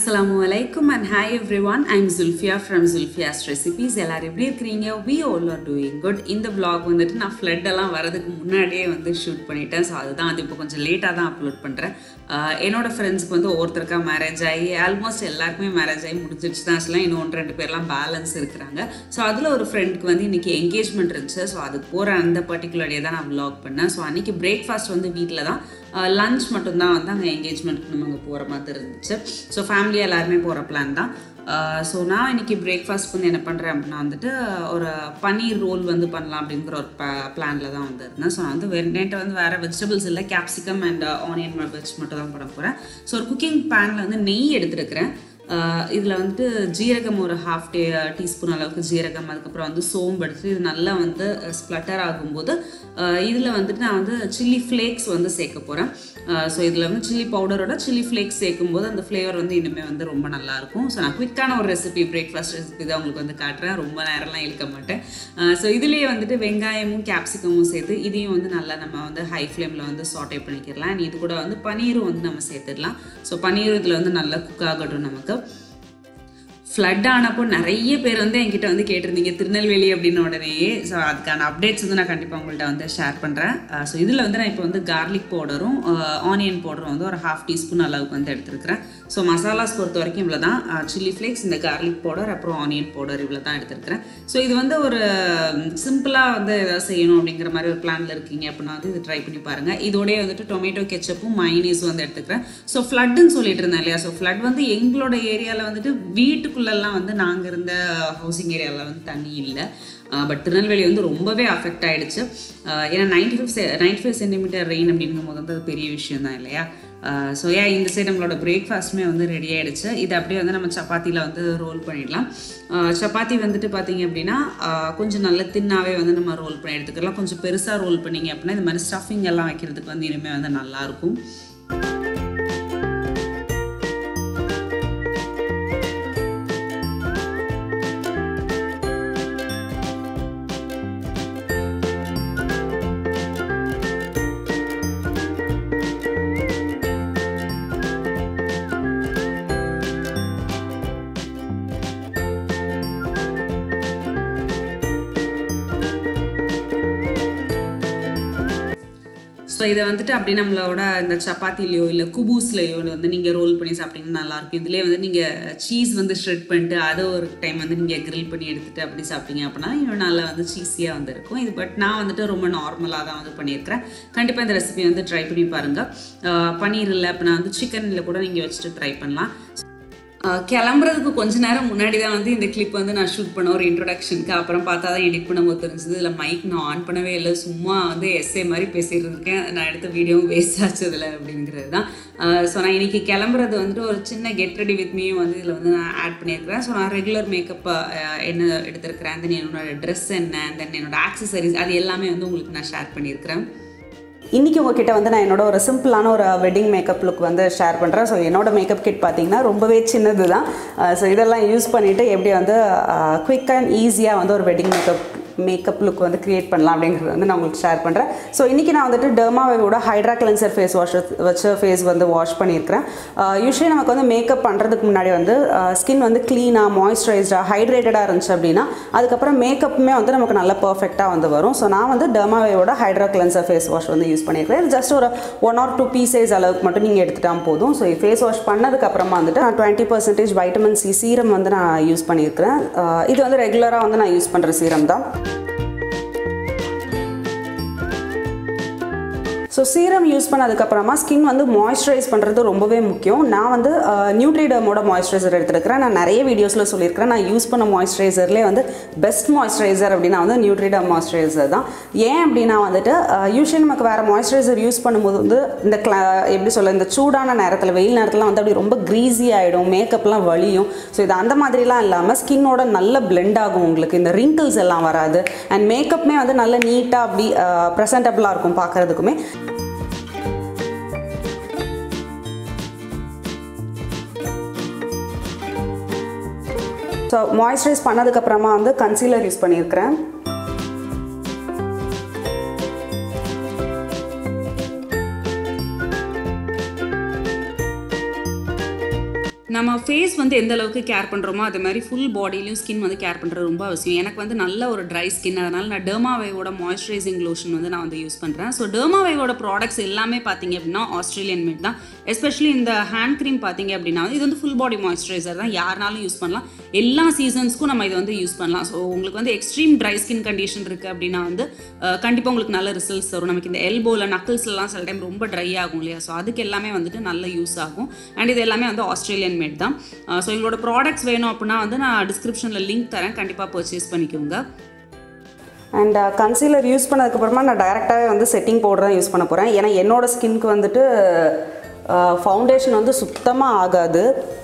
அஸ்ஸலாமு அலைக்கும் and hi everyone I'm Zulfiya from Zulfiya's recipes எல்லாரும் எப்படி இருக்கிறீங்க we all are doing good இந்த vlog வந்துட்டு நான் ஃப்ளட் எல்லாம் வரதுக்கு முன்னாடியே வந்து ஷூட் பண்ணிட்டேன் ஸோ அதுதான் அது இப்போ கொஞ்சம் லேட்டாக தான் அப்லோட் பண்ணுறேன் என்னோட ஃப்ரெண்ட்ஸ்க்கு வந்து ஒவ்வொருத்தருக்கா மேரேஜ் ஆகி ஆல்மோஸ்ட் எல்லாருக்குமே மேரேஜ் ஆகி முடிஞ்சிடுச்சு தான் ஆக்சுவலாக இன்னும் ஒன்று ரெண்டு பேர்லாம் பேலன்ஸ் இருக்கிறாங்க ஸோ அதில் ஒரு ஃப்ரெண்டுக்கு வந்து இன்றைக்கி என்கேஜ்மெண்ட் இருந்துச்சு ஸோ அதுக்கு போகிற அந்த பர்டிகுலர் டே தான் நான் vlog பண்ணேன் ஸோ அன்றைக்கி பிரேக்ஃபாஸ்ட் வந்து வீட்டில் தான் லஞ்ச் மட்டும்தான் வந்து அங்கே என்கேஜ்மெண்ட்க்கு நம்ம அங்கே போகிற மாதிரி இருந்துச்சு ஸோ ஃபேமிலி எல்லாருமே போகிற பிளான் தான் ஸோ நான் இன்னைக்கு பிரேக்ஃபாஸ்ட் வந்து என்ன பண்ணுறேன் அப்படின்னா வந்துட்டு ஒரு பன்னீர் ரோல் வந்து பண்ணலாம் அப்படிங்கிற ஒரு பிளானில் தான் வந்து இருந்தேன் ஸோ நான் வந்து வேறு நேற்று வந்து வேறு வெஜிடபிள்ஸ் இல்லை கேப்சிகம் அண்ட் ஆனியன் வெஜ் மட்டும் தான் போட போகிறேன் ஸோ ஒரு குக்கிங் பேனில் வந்து நெய் எடுத்துருக்கிறேன் இதில் வந்துட்டு ஜீரகம் ஒரு ஹாஃப் டே டீஸ்பூன் அளவுக்கு ஜீரகம் அதுக்கப்புறம் வந்து சோம்பு எடுத்து இது நல்லா வந்து ஸ்ப்ளட்டர் ஆகும்போது இதில் வந்துட்டு நான் வந்து சில்லி ஃப்ளேக்ஸ் வந்து சேர்க்க போகிறேன் ஸோ இதில் வந்து சில்லி பவுடரோட சில்லி ஃப்ளேக்ஸ் சேர்க்கும்போது அந்த ஃப்ளேவர் வந்து இனிமேல் வந்து ரொம்ப நல்லாயிருக்கும் ஸோ நான் குயிக்கான ஒரு ரெசிபி பிரேக்ஃபாஸ்ட் ரெசிபி தான் உங்களுக்கு வந்து காட்டுறேன் ரொம்ப நேரம்லாம் இழுக்க மாட்டேன் ஸோ இதுலேயே வந்துட்டு வெங்காயமும் கேப்சிகமும் சேர்த்து இதையும் வந்து நல்லா நம்ம வந்து ஹை ஃப்ளேமில் வந்து சாட்டை பண்ணிக்கிறலாம் அண்ட் இது கூட வந்து பனீரும் வந்து நம்ம சேர்த்துடலாம் ஸோ பனீரும் இதில் வந்து நல்லா குக் ஆகட்டும் நமக்கு ஃப்ளட் ஆனப்போ நிறைய பேர் வந்து என்கிட்ட வந்து கேட்டிருந்தீங்க திருநெல்வேலி அப்படின்ன உடனேயே ஸோ அதுக்கான அப்டேட்ஸ் வந்து நான் கண்டிப்பாக உங்கள்கிட்ட வந்து ஷேர் பண்ணுறேன் ஸோ இதில் வந்து நான் இப்போ வந்து கார்லிக் பவுடரும் ஆனியன் பவுடரும் வந்து ஒரு ஹாஃப் டீஸ்பூன் அளவுக்கு வந்து எடுத்துருக்கிறேன் ஸோ மசாலாஸ் பொறுத்த வரைக்கும் இவ்வளோ தான் சில்லி ஃப்ளேக்ஸ் இந்த கார்லிக் பவுடர் அப்புறம் ஆனியன் பவுடர் இவ்வளோ தான் எடுத்துருக்கிறேன் ஸோ இது வந்து ஒரு சிம்பிளாக வந்து எதாவது செய்யணும் அப்படிங்கிற மாதிரி ஒரு பிளானில் இருக்கீங்க அப்படின்னா வந்து இது ட்ரை பண்ணி பாருங்கள் இதோடய வந்துட்டு டொமேட்டோ கெச்சப்பும் மைனீஸும் வந்து எடுத்துக்கிறேன் ஸோ ஃப்ளட்டுன்னு சொல்லிட்டு இருந்தேன் இல்லையா ஸோ ஃப்ளட் வந்து எங்களோட ஏரியாவில் வந்துட்டு வீட்டுக்குள்ளெல்லாம் வந்து நாங்கள் இருந்த ஹவுசிங் ஏரியாவில் வந்து தண்ணி இல்லை பட் திருநெல்வேலி வந்து ரொம்பவே அஃபெக்ட் ஆகிடுச்சு ஏன்னா ninety five ninety five centimetre rain அப்படிங்கும் போது வந்து அது பெரிய விஷயம் தான் இல்லையா ஸோ ஏன் இந்த சைடு நம்மளோட பிரேக்ஃபாஸ்ட்டுமே வந்து ரெடி ஆகிடுச்சு இது அப்படியே வந்து நம்ம சப்பாத்தியில் வந்து ரோல் பண்ணிடலாம் சப்பாத்தி வந்துட்டு பார்த்தீங்க அப்படின்னா கொஞ்சம் நல்ல தின்னாவே வந்து நம்ம ரோல் பண்ணி எடுத்துக்கலாம் கொஞ்சம் பெருசாக ரோல் பண்ணிங்க அப்படின்னா இந்த மாதிரி ஸ்டஃபிங் எல்லாம் வைக்கிறதுக்கு வந்து இனிமேல் வந்து நல்லாயிருக்கும் ஸோ இதை வந்துட்டு அப்படி நம்மளோட இந்த சப்பாத்திலையோ இல்லை குபூஸ்லையோ வந்து நீங்கள் ரோல் பண்ணி சாப்பிட்டீங்கன்னா நல்லாயிருக்கும் இதுலேயே வந்து நீங்கள் சீஸ் வந்து ஷ்ரெட் பண்ணிட்டு அதை ஒரு டைம் வந்து நீங்கள் கிரில் பண்ணி எடுத்துகிட்டு அப்படி சாப்பிட்டீங்க அப்படின்னா இன்னும் நல்லா வந்து சீஸியாக வந்து இருக்கும் இது பட் நான் வந்துட்டு ரொம்ப நார்மலாக தான் வந்து பண்ணியிருக்கிறேன் கண்டிப்பாக இந்த ரெசிபி வந்து ட்ரை பண்ணி பாருங்கள் பன்னீர் இல்லை அப்படின்னா வந்து சிக்கனில் கூட நீங்கள் வச்சுட்டு ட்ரை பண்ணலாம் கிளம்புறதுக்கு கொஞ்ச நேரம் முன்னாடி தான் வந்து இந்த கிளிப் வந்து நான் ஷூட் பண்ண ஒரு இன்ட்ரொடக்ஷனுக்கு அப்புறம் பார்த்தா தான் எடிட் பண்ணும்போது தெரிஞ்சது இதில் மைக் நான் ஆன் பண்ணவே இல்லை சும்மா வந்து எஸ்ஏ மாதிரி பேசிகிட்டு இருக்கேன் நான் எடுத்த வீடியோவும் வேஸ்ட் ஆச்சு இதில் அப்படிங்கிறது தான் ஸோ நான் இன்றைக்கி கிளம்புறது வந்துட்டு ஒரு சின்ன கெட் ரெடி வித் மீயும் வந்து இதில் வந்து நான் ஆட் பண்ணியிருக்கிறேன் ஸோ நான் ரெகுலர் மேக்கப் என்ன எடுத்திருக்கிறேன் தென் என்னோட ட்ரெஸ் என்ன தென் என்னோட ஆக்சசரிஸ் அது எல்லாமே வந்து உங்களுக்கு நான் ஷேர் பண்ணியிருக்கிறேன் இன்றைக்கி உங்ககிட்ட வந்து நான் என்னோட ஒரு சிம்பிளான ஒரு வெட்டிங் மேக்கப் லுக் வந்து ஷேர் பண்ணுறேன் ஸோ என்னோட மேக்கப் கிட் பார்த்தீங்கன்னா ரொம்பவே சின்னது தான் ஸோ இதெல்லாம் யூஸ் பண்ணிவிட்டு எப்படி வந்து குயிக் அண்ட் ஈஸியாக வந்து ஒரு வெட்டிங் மேக்கப் மேக்கப் லுக் வந்து க்ரியேட் பண்ணலாம் அப்படிங்கிறது வந்து நான் உங்களுக்கு ஷேர் பண்ணுறேன் ஸோ இன்றைக்கி நான் வந்துட்டு டெர்மாவோட ஹைட்ரா கிளென்சர் ஃபேஸ் வாஷ் வச்சு ஃபேஸ் வந்து வாஷ் பண்ணியிருக்கிறேன் யூஸ்வலி நமக்கு வந்து மேக்கப் பண்ணுறதுக்கு முன்னாடி வந்து ஸ்கின் வந்து க்ளீனாக மாய்ஸ்சரைஸ்டாக ஹைட்ரேட்டடாக இருந்துச்சு அப்படின்னா அதுக்கப்புறம் மேக்கப்புமே வந்து நமக்கு நல்லா பர்ஃபெக்டாக வந்து வரும் ஸோ நான் வந்து டெர்மாவோட ஹைட்ரா கிளென்சர் ஃபேஸ் வாஷ் வந்து யூஸ் பண்ணியிருக்கிறேன் இது ஜஸ்ட் ஒரு ஒன் ஆர் டூ பீசேஸ் அளவுக்கு மட்டும் நீங்கள் எடுத்துட்டால் போதும் ஸோ ஃபேஸ் வாஷ் பண்ணதுக்கப்புறமா வந்துட்டு நான் twenty percentage vitamin C serum வந்து நான் யூஸ் பண்ணியிருக்கிறேன் இது வந்து ரெகுலராக வந்து நான் யூஸ் பண்ணுற சீரம் தான் ஸோ சீரம் யூஸ் பண்ணதுக்கப்புறமா ஸ்கின் வந்து மாய்ஸ்சரைஸ் பண்ணுறது ரொம்பவே முக்கியம் நான் வந்து நியூட்ரிடமோட மாய்ஸ்சரைசர் எடுத்துருக்கிறேன் நான் நிறைய வீடியோஸில் சொல்லியிருக்கிறேன் நான் யூஸ் பண்ண மாய்ஸ்சரைசர்லேயே வந்து பெஸ்ட் மாய்ஸ்சரைசர் அப்படின்னா வந்து நியூட்ரிடம் மாய்ஸ்சரைசர் தான் ஏன் அப்படின்னா வந்துட்டு யூஸ்வலி நமக்கு வேறு மாய்ஸ்சரைசர் யூஸ் பண்ணும்போது வந்து இந்த கிளா எப்படி சொல்ல இந்த சூடான நேரத்தில் வெயில் நேரத்தில் வந்து அப்படி ரொம்ப க்ரீஸி ஆகிடும் மேக்கப்லாம் வலியும் ஸோ இது அந்த மாதிரிலாம் இல்லாமல் ஸ்கின்னோட நல்ல பிளெண்ட் ஆகும் உங்களுக்கு இந்த ரிங்கிள்ஸ் எல்லாம் வராது அண்ட் மேக்கப்புமே வந்து நல்ல நீட்டாக அப்படி ப்ரெசன்டபுளாக இருக்கும் பார்க்குறதுக்குமே ஸோ மாய்ஸ்சரைஸ் பண்ணதுக்கப்புறமா வந்து கன்சீலர் யூஸ் பண்ணியிருக்கிறேன் நம்ம ஃபேஸ் வந்து எந்த அளவுக்கு கேர் பண்ணுறோமோ அதே மாதிரி ஃபுல் பாடியிலையும் ஸ்கின் வந்து கேர் பண்ணுறது ரொம்ப அவசியம் எனக்கு வந்து நல்ல ஒரு ட்ரை ஸ்கின் அதனால் நான் டெர்மாவேவோட மாய்ஸ்சரைசிங் லோஷன் வந்து நான் வந்து யூஸ் பண்ணுறேன் ஸோ டெர்மாவேவோட ப்ராடக்ட்ஸ் எல்லாமே பார்த்தீங்க அப்படின்னா ஆஸ்திரேலியன் மேட் தான் எஸ்பெஷலி இந்த ஹேண்ட் க்ரீம் பார்த்தீங்க அப்படின்னா வந்து இது வந்து ஃபுல் பாடி மாய்ஸ்சரைசர் தான் யாருனாலும் யூஸ் பண்ணலாம் எல்லா சீசன்ஸ்க்கும் நம்ம இதை வந்து யூஸ் பண்ணலாம் ஸோ உங்களுக்கு வந்து எக்ஸ்ட்ரீம் ட்ரை ஸ்கின் கண்டிஷன் இருக்குது அப்படின்னா வந்து கண்டிப்பாக உங்களுக்கு நல்ல ரிசல்ட்ஸ் வரும் நமக்கு இந்த எல்போவில் நக்கிள்ஸ்லாம் சில டைம் ரொம்ப ட்ரை ஆகும் இல்லையா ஸோ அதுக்கு எல்லாமே வந்துட்டு நல்ல யூஸ் ஆகும் அண்ட் இது எல்லாமே வந்து ஆஸ்திரேலியன் மேட் தான் ஸோ எங்களோட ப்ராடக்ட்ஸ் வேணும் அப்படின்னா வந்து நான் டிஸ்கிரிப்ஷனில் லிங்க் தரேன் கண்டிப்பாக பர்ச்சேஸ் பண்ணிக்கோங்க அண்ட் கன்சீலர் யூஸ் பண்ணதுக்கப்புறமா நான் டைரெக்டாகவே வந்து செட்டிங் பவுடர் தான் யூஸ் பண்ண போகிறேன் ஏன்னா என்னோட ஸ்கின்க்கு வந்துட்டு ஃபவுண்டேஷன் வந்து சுத்தமாக ஆகாது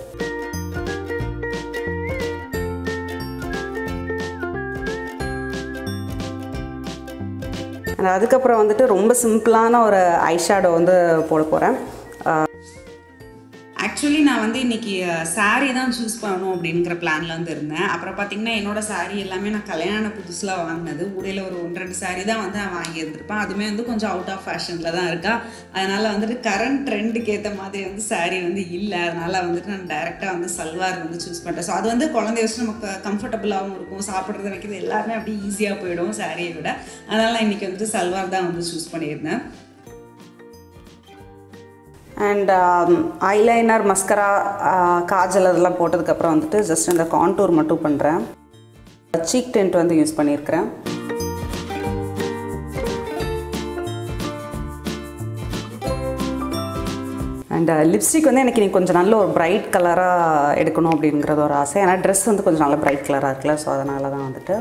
And அதுக்கப்புறம் வந்துட்டு ரொம்ப சிம்பிளான ஒரு ஐஷேடோ வந்து போட போகிறேன் ஆக்சுவலி நான் வந்து இன்னைக்கு சாரீ தான் சூஸ் பண்ணணும் அப்படிங்கிற பிளான்ல வந்து இருந்தேன் அப்புறம் பார்த்தீங்கன்னா என்னோட சாரீ எல்லாமே நான் கல்யாண புதுசில் வாங்கினது ஊடையில் ஒரு ஒன்று ரெண்டு சாரீ தான் வந்து நான் வாங்கியிருந்திருப்பேன் அதுவுமே வந்து கொஞ்சம் அவுட் ஆஃப் ஃபேஷனில் தான் இருக்கா அதனால வந்துட்டு கரண்ட் ட்ரெண்டுக்கு ஏற்ற மாதிரி வந்து சாரீ வந்து இல்லை அதனால வந்துட்டு நான் டைரெக்டாக வந்து சல்வார் வந்து சூஸ் பண்ணிட்டேன் ஸோ அது வந்து குழந்தைய வச்சு நமக்கு கம்ஃபர்டபுளாகவும் இருக்கும் சாப்பிட்றது வைக்கிறது எல்லாமே அப்படியே ஈஸியாக போயிடும் சாரியை விட அதனால நான் இன்னைக்கு வந்துட்டு சல்வார் தான் வந்து சூஸ் பண்ணியிருந்தேன் அண்ட் ஐலைனர் மஸ்கரா காஜல் அதெல்லாம் போட்டதுக்கப்புறம் வந்துட்டு ஜஸ்ட் இந்த கான்டூர் மட்டும் பண்ணுறேன் சீக் டென்ட் வந்து யூஸ் பண்ணியிருக்கிறேன் அண்ட் லிப்ஸ்டிக் வந்து எனக்கு இன்னைக்கு கொஞ்சம் நல்ல ஒரு பிரைட் கலராக எடுக்கணும் அப்படிங்கிறது ஒரு ஆசை ஏன்னா ட்ரெஸ் வந்து கொஞ்சம் நல்ல பிரைட் கலராக இருக்குல்ல ஸோ அதனால தான் வந்துட்டு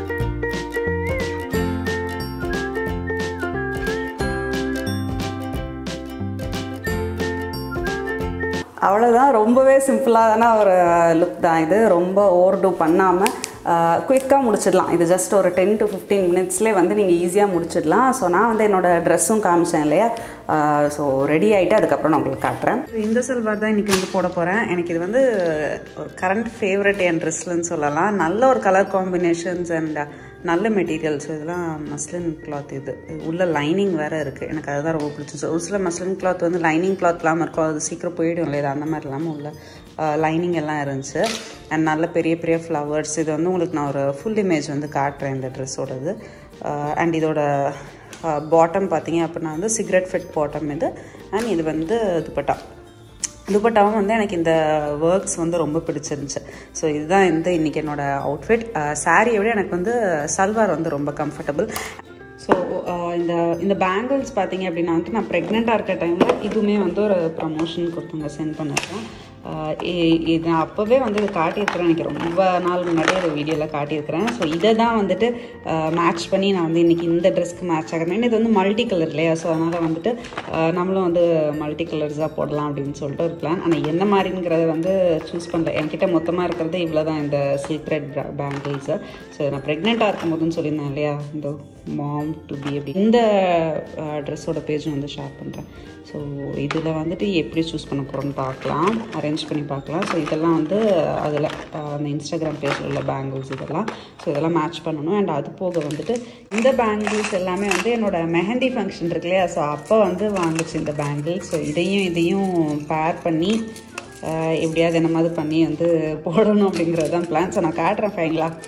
அவ்வளோதான் ரொம்பவே சிம்பிளான ஒரு லுக் தான் இது ரொம்ப ஓவர் டூ பண்ணாமல் குயிக்காக முடிச்சிடலாம் இது ஜஸ்ட் ஒரு டென் டு ஃபிஃப்டீன் மினிட்ஸ்லேயே வந்து நீங்கள் ஈஸியாக முடிச்சிடலாம் ஸோ நான் வந்து என்னோடய ட்ரெஸ்ஸும் காமிச்சேன் இல்லையா ஸோ ரெடி ஆகிட்டு அதுக்கப்புறம் நான் உங்களுக்கு காட்டுறேன் இந்த சில்வர் தான் இன்றைக்கி வந்து போட போகிறேன் எனக்கு இது வந்து ஒரு கரண்ட் ஃபேவரட் என் ட்ரெஸ்லன்னு சொல்லலாம் நல்ல ஒரு கலர் காம்பினேஷன்ஸ் அண்ட் நல்ல மெட்டீரியல்ஸ் இதெல்லாம் மஸ்லின் கிளாத் இது உள்ள லைனிங் வேறு இருக்குது எனக்கு அதுதான் ரொம்ப பிடிச்சிச்சு ஒரு சில மஸ்லின் கிளாத் வந்து லைனிங் கிளாத் இல்லாமல் இருக்கும் அது சீக்கிரம் போயிடும் இல்லையா அந்த மாதிரி இல்லாமல் உள்ள லைனிங் எல்லாம் இருந்துச்சு அண்ட் நல்ல பெரிய பெரிய ஃப்ளவர்ஸ் இது வந்து உங்களுக்கு நான் ஒரு ஃபுல் இமேஜ் வந்து காட்டுறேன் இந்த ட்ரெஸ்ஸோடது அண்ட் இதோட பாட்டம் பார்த்தீங்க அப்படின்னா வந்து சிகரெட் ஃபிட் பாட்டம் இது அண்ட் இது வந்து துப்பட்டா துப்பட்டாவும் வந்து எனக்கு இந்த ஒர்க்ஸ் வந்து ரொம்ப பிடிச்சிருந்துச்சு ஸோ இதுதான் இந்த இன்றைக்கி என்னோடய அவுட்ஃபிட் சாரியை விட எனக்கு வந்து சல்வார் வந்து ரொம்ப கம்ஃபர்டபுள் ஸோ இந்த இந்த பேங்கிள்ஸ் பார்த்தீங்க அப்படின்னா வந்து நான் ப்ரெக்னெண்ட்டாக இருக்க டைமில் இதுவுமே வந்து ஒரு ப்ரமோஷன் கொடுத்தவங்க சென்ட் பண்ணிருக்கேன் இது நான் அப்போவே வந்து இது காட்டியிருக்கிறேன் எனக்கு ரொம்ப நாள் முன்னாடியே ஒரு வீடியோவில் காட்டியிருக்கிறேன் ஸோ இதை தான் வந்துட்டு மேட்ச் பண்ணி நான் வந்து இன்றைக்கி இந்த ட்ரெஸ்க்கு மேட்ச் ஆகிறேன் இது வந்து மல்டி கலர் இல்லையா ஸோ அதனால் வந்துட்டு நம்மளும் வந்து மல்டி கலர்ஸாக போடலாம் அப்படின்னு சொல்லிட்டு ஒரு பிளான் ஆனால் என்ன மாதிரிங்கிறத வந்து சூஸ் பண்ணுறேன் என்கிட்ட மொத்தமாக இருக்கிறது இவ்வளோ தான் இந்த சில்க் ரெட் பேங்கிள்ஸு ஸோ நான் ப்ரெக்னெண்ட்டாக இருக்கும் போதுன்னு சொல்லியிருந்தேன் இல்லையா இந்த மாம் டு பி அப்படி இந்த ட்ரெஸ்ஸோட பேஜும் வந்து ஷேர் பண்ணுறேன் ஸோ இதில் வந்துட்டு எப்படி சூஸ் பண்ண போகிறோம்னு பார்க்கலாம் அரேஞ்ச் பண்ணி பார்க்கலாம் ஸோ இதெல்லாம் வந்து அதில் அந்த இன்ஸ்டாகிராம் பேஜில் உள்ள பேங்கிள்ஸ் இதெல்லாம் ஸோ இதெல்லாம் மேட்ச் பண்ணணும் அண்ட் அது போக வந்துட்டு இந்த பேங்கிள்ஸ் எல்லாமே வந்து என்னோடய மெஹந்தி ஃபங்க்ஷன் இருக்கு இல்லையா ஸோ அப்போ வந்து வாங்குச்சு இந்த பேங்கிள்ஸ் ஸோ இதையும் இதையும் பேர் பண்ணி எப்படியாவது என்ன மாதிரி பண்ணி வந்து போடணும் அப்படிங்கிறது தான் பிளான் ஸோ நான் காட்டுறேன் ஃபைனலாக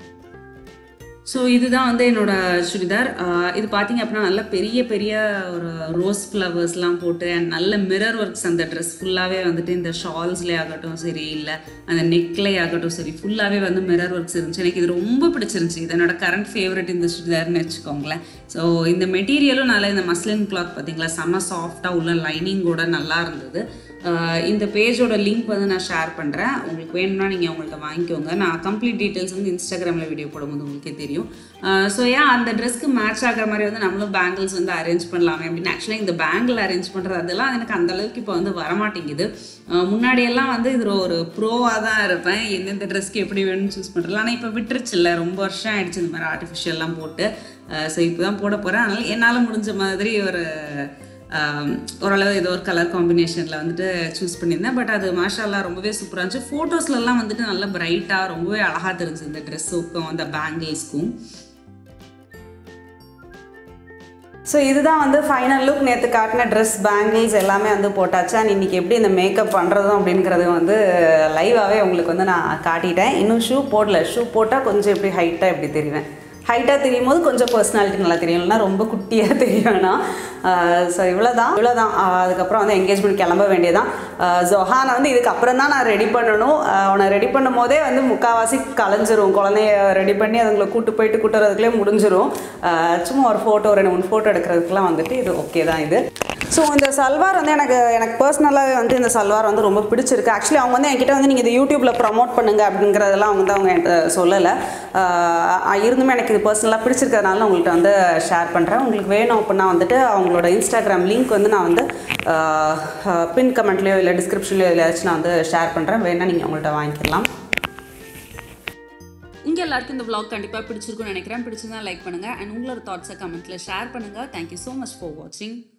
ஸோ இதுதான் வந்து என்னோட சுடிதார் இது பார்த்தீங்க அப்படின்னா நல்ல பெரிய பெரிய ஒரு ரோஸ் ஃப்ளவர்ஸ்லாம் போட்டு அண்ட் நல்ல மிரர் ஒர்க்ஸ் அந்த ட்ரெஸ் ஃபுல்லாகவே வந்துட்டு இந்த ஷால்ஸ்லேயே ஆகட்டும் சரி இல்லை அந்த நெக்லேயே ஆகட்டும் சரி ஃபுல்லாகவே வந்து மிரர் ஒர்க்ஸ் இருந்துச்சு எனக்கு இது ரொம்ப பிடிச்சிருந்துச்சு இது என்னோட கரண்ட் ஃபேவரட் இந்த சுடிதார்னு வச்சுக்கோங்களேன் ஸோ இந்த மெட்டீரியலும் நல்லா இந்த மஸ்லின் கிளாத் பார்த்தீங்களா செம்ம சாஃப்டாக உள்ள லைனிங்கோட நல்லா இருந்தது இந்த பேஜோட லிங்க் வந்து நான் ஷேர் பண்ணுறேன் உங்களுக்கு வேணும்னா நீங்கள் உங்கள்கிட்ட வாங்கிக்கோங்க நான் கம்ப்ளீட் டீட்டெயில்ஸ் வந்து இன்ஸ்டாகிராமில் வீடியோ போடும்போது உங்களுக்கே தெரியும் ஸோ ஏன் அந்த ட்ரெஸ்க்கு மேட்ச் ஆகிற மாதிரி வந்து நம்மளும் பேங்கிள்ஸ் வந்து அரேஞ்ச் பண்ணலாமே அப்படின்னு ஆக்சுவலாக இந்த பேங்கிள் அரேஞ்ச் பண்ணுறது அதெல்லாம் எனக்கு அந்த அளவுக்கு இப்போ வந்து வரமாட்டேங்குது முன்னாடியெல்லாம் வந்து இது ஒரு ப்ரோவாக தான் இருப்பேன் எந்தெந்த ட்ரெஸ்க்கு எப்படி வேணும்னு சூஸ் பண்ணுறது ஆனால் இப்போ விட்டுருச்சுல்ல ரொம்ப வருஷம் ஆயிடுச்சு இந்த மாதிரி ஆர்டிஃபிஷியல்லாம் போட்டு ஸோ இப்போ தான் போட போகிறேன் அதனால் என்னால் முடிஞ்ச மாதிரி ஒரு ஓரளவு ஏதோ ஒரு கலர் காம்பினேஷனில் வந்துட்டு சூஸ் பண்ணியிருந்தேன் பட் அது மாஷாலாம் ரொம்பவே சூப்பராக இருந்துச்சு ஃபோட்டோஸ்லலாம் வந்துட்டு நல்ல பிரைட்டாக ரொம்பவே அழகாக தெரிஞ்சு இந்த ட்ரெஸ்ஸுக்கும் அந்த பேங்கிள்ஸ்க்கும் ஸோ இதுதான் வந்து ஃபைனல் லுக் நேற்று காட்டின ட்ரெஸ் பேங்கிள்ஸ் எல்லாமே வந்து போட்டாச்சு அண்ட் இன்றைக்கி எப்படி இந்த மேக்கப் பண்ணுறதும் அப்படிங்கிறது வந்து லைவாகவே உங்களுக்கு வந்து நான் காட்டிட்டேன் இன்னும் ஷூ போடல ஷூ போட்டால் கொஞ்சம் எப்படி ஹைட்டாக எப்படி தெரிவேன் ஹைட்டாக தெரியும் போது கொஞ்சம் பர்சனாலிட்டி நல்லா தெரியும் இல்லைனா ரொம்ப குட்டியாக தெரிய வேணாம் ஸோ இவ்வளோ தான் இவ்வளோ தான் அதுக்கப்புறம் வந்து என்கேஜ்மெண்ட் கிளம்ப வேண்டியதான் ஜொஹானை வந்து இதுக்கப்புறம் தான் நான் ரெடி பண்ணணும் அவனை ரெடி பண்ணும் போதே வந்து முக்கால்வாசி கலைஞ்சிரும் குழந்தைய ரெடி பண்ணி அதுங்களை கூட்டு போயிட்டு கூட்டுறதுக்குள்ளே முடிஞ்சிரும் அஹ் சும்மா ஒரு ஃபோட்டோ ரெண்டு மூணு ஃபோட்டோ எடுக்கிறதுக்குலாம் வந்துட்டு இது ஓகே தான் இது ஸோ இந்த சல்வார் வந்து எனக்கு எனக்கு பர்சனலாகவே வந்து இந்த சல்வார் வந்து ரொம்ப பிடிச்சிருக்கு ஆக்சுவலி அவங்க வந்து என்கிட்ட வந்து நீங்கள் இது யூடியூப்பில் ப்ரமோட் பண்ணுங்க அப்படிங்கிறதெல்லாம் வந்து அவங்க என்கிட்ட சொல்லலை ஆஹ் இருந்துமே எனக்கு இது பர்சனலாக பிடிச்சிருக்கிறதுனால நான் உங்கள்கிட்ட வந்து ஷேர் பண்ணுறேன் உங்களுக்கு வேணும் அப்படின்னா வந்துட்டு அவங்களோட இன்ஸ்டாகிராம் லிங்க் வந்து நான் வந்து பின் கமெண்ட்லேயோ இல்லை டிஸ்கிரிப்ஷன்லையோ எதாச்சும் நான் வந்து ஷேர் பண்ணுறேன் வேணால் நீங்கள் அவங்கள்ட்ட வாங்கிக்கலாம் உங்கள் எல்லாருக்கும் இந்த vlog கண்டிப்பாக பிடிச்சிருக்கும்னு நினைக்கிறேன் பிடிச்சிருந்தா லைக் பண்ணுங்கள் அண்ட் உங்களோட தாட்ஸை கமெண்ட்டில் ஷேர் பண்ணுங்கள் தேங்க்யூ ஸோ மச் ஃபார் வாட்சிங்